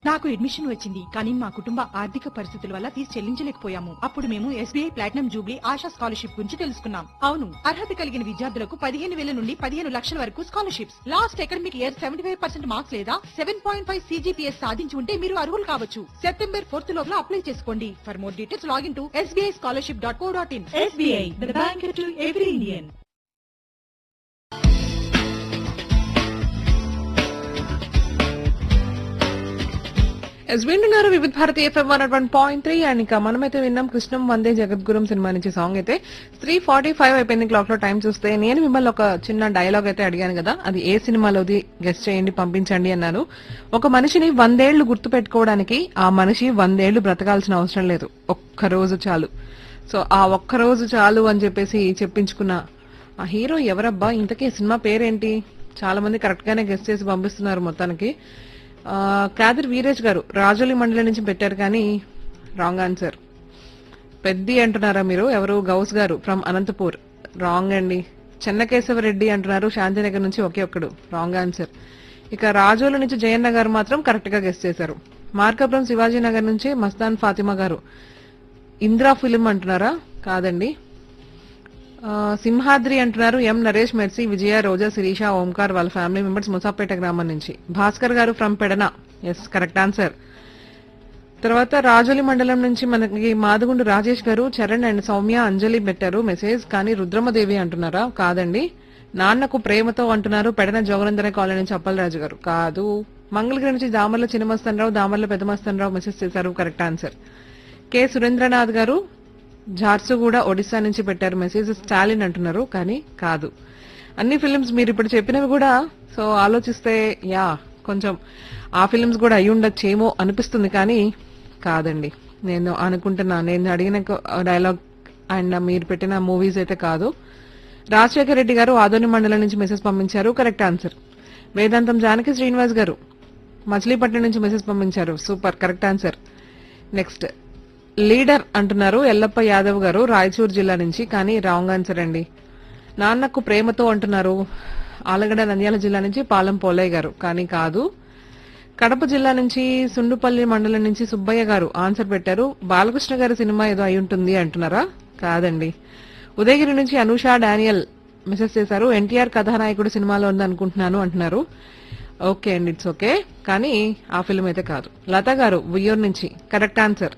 నాకు అడ్మిషన్ వచ్చింది కానీ మా కుటుంబ ఆర్థిక పరిస్థితుల వల్ల ఫీజు చెల్లించలేకపోయాము అప్పుడు మేము SBI platinum jubilee Asha scholarship గురించి తెలుసుకున్నాం అవును అర్హత కలిగిన విద్యార్థులకు పదిహేను వేల నుండి పదిహేను లక్షల వరకు scholarships last academic year seventy five percent marks లేదా సెవెన్ పాయింట్ ఫైవ్ సీజీపీఎస్ సాధించి ఉంటే మీరు అర్హులు కావచ్చు సెప్టెంబర్ ఫోర్త్ లోపల అప్లై చేసుకోండి for more details login to SBI scholarship dot co dot in SBI the bank to every Indian ఎస్ వింటున్నారు Vividh Bharati FM one one point three and ఇక మనమైతే విన్నాం కృష్ణం వందే జగద్గురం సినిమా నుంచి సాంగ్ అయితే త్రీ ఫార్టీ ఫైవ్ అయిపోయింది క్లాక్ లో టైం చూస్తే నేను మిమ్మల్ని ఒక చిన్న డైలాగ్ అయితే అడిగాను కదా అది ఏ సినిమాలోది గెస్ట్ చేయండి పంపించండి అన్నాను ఒక మనిషిని వందేళ్లు గుర్తు పెట్టుకోవడానికి ఆ మనిషి వందేళ్లు బ్రతకాల్సిన అవసరం లేదు ఒక్క రోజు చాలు సో ఆ ఒక్క రోజు చాలు అని చెప్పేసి చెప్పించుకున్న ఆ హీరో ఎవరబ్బా ఇంతకీ ఈ సినిమా పేరేంటి చాలా మంది కరెక్ట్ గానే గెస్ట్ చేసి పంపిస్తున్నారు మొత్తానికి ఆ, కాదర్ వీరేష్ గారు రాజోలి మండలి నుంచి పెట్టారు కానీ రాంగ్ ఆన్సర్ పెద్ది అంటున్నారా మీరు ఎవరు గౌస్ గారు ఫ్రమ్ అనంతపూర్ రాంగ్ అండి చెన్నకేశవరెడ్డి అంటున్నారు శాంతినగర్ నుంచి ఒకే ఒక్కడు రాంగ్ ఆన్సర్ ఇక రాజోలు నుంచి జయన్న గారు మాత్రం కరెక్ట్ గా గెస్ట్ చేశారు మార్కాపురం శివాజీ నగర్ నుంచి మస్తాన్ ఫాతిమా గారు ఇంద్రా ఫిలిం అంటున్నారా కాదండి ఆ, సింహాద్రి అంటున్నారు ఎం నరేష్ మెర్సీ విజయ రోజా శిరీష ఓంకార్ వాళ్ళ ఫ్యామిలీ మెంబర్స్ ముసాపేట గ్రామం నుంచి భాస్కర్ గారు from Pedana yes correct answer తర్వాత రాజోలి మండలం నుంచి మనకి మాదుగుండు రాజేష్ గారు చరణ్ అండ్ సౌమ్య అంజలి పెట్టారు మెసేజ్ కానీ రుద్రమదేవి అంటున్నారా కాదండి నాన్నకు ప్రేమతో అంటున్నారు పెడన జోగనందన కాలనీ నుంచి అప్పలరాజు గారు కాదు మంగళగిరి నుంచి దామర్ల చిన్నమస్తనరావు దామర్ల పెద్దమస్తనరావు మెసేజ్ చేశారు కరెక్ట్ ఆన్సర్ కె సురేంద్రనాథ్ గారు జార్సుగూడ ఒడిశా నుంచి పెట్టారు మెసేజ్ స్టాలిన్ అంటున్నారు కానీ కాదు అన్ని ఫిలిమ్స్ మీరు ఇప్పుడు చెప్పినవి కూడా సో ఆలోచిస్తే యా కొంచెం ఆ ఫిలిమ్స్ కూడా అయి ఉండొచ్చేమో అనిపిస్తుంది కానీ కాదండి నేను అనుకుంటున్నా నేను అడిగిన డైలాగ్ అండ్ మీరు పెట్టిన మూవీస్ అయితే కాదు రాజశేఖర రెడ్డి గారు ఆదోని మండలం నుంచి మెసేజ్ పంపించారు కరెక్ట్ ఆన్సర్ వేదాంతం జానకి శ్రీనివాస్ గారు మచిలీపట్నం నుంచి మెసేజ్ పంపించారు super correct answer next leader అంటున్నారు ఎల్లప్ప యాదవ్ గారు రాయచూరు జిల్లా నుంచి కానీ రాంగ్ ఆన్సర్ అండి నాన్నకు ప్రేమతో అంటున్నారు ఆలగడ్డ నంద్యాల జిల్లా నుంచి పాలెం పోలయ్య గారు కానీ కాదు కడప జిల్లా నుంచి సుండుపల్లి మండలం నుంచి సుబ్బయ్య గారు ఆన్సర్ పెట్టారు బాలకృష్ణ గారి సినిమా ఏదో అయి ఉంటుంది అంటున్నారా కాదండి ఉదయగిరి నుంచి అనూష డానియల్ మెసేజ్ చేశారు ఎన్టీఆర్ కథానాయకుడు సినిమాలో ఉంది అనుకుంటున్నాను అంటున్నారు ఓకే అండి ఇట్స్ ఓకే కానీ ఆ ఫిల్మ్ అయితే కాదు లత గారు ఉయ్యూరు నుంచి కరెక్ట్ ఆన్సర్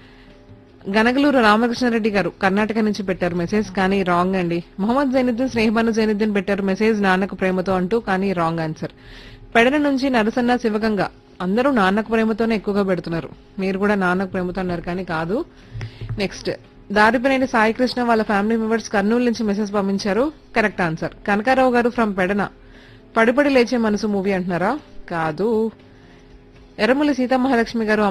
గనగలూరు రామకృష్ణారెడ్డి గారు కర్ణాటక నుంచి పెట్టారు మెసేజ్ కానీ రాంగ్ అండి మొహమ్మద్ జైనుద్దీన్ స్నేహబాను జైనుద్దీన్ పెట్టారు మెసేజ్ నాన్నకు ప్రేమతో అంటూ కానీ రాంగ్ ఆన్సర్ పెడన నుంచి నరసన్న శివగంగ అందరూ నాన్నకు ప్రేమతోనే ఎక్కువగా పెడుతున్నారు మీరు కూడా నాన్నకు ప్రేమతో అన్నారు కానీ కాదు నెక్స్ట్ దారిపినేని సాయికృష్ణ వాళ్ళ ఫ్యామిలీ మెంబర్స్ కర్నూలు నుంచి మెసేజ్ పంపించారు కరెక్ట్ ఆన్సర్ కనకారావు గారు ఫ్రమ్ పెడన పడిపడి లేచే మనసు మూవీ అంటున్నారా కాదు ఎర్రమల్లి సీతామహాలక్ష్మి గారు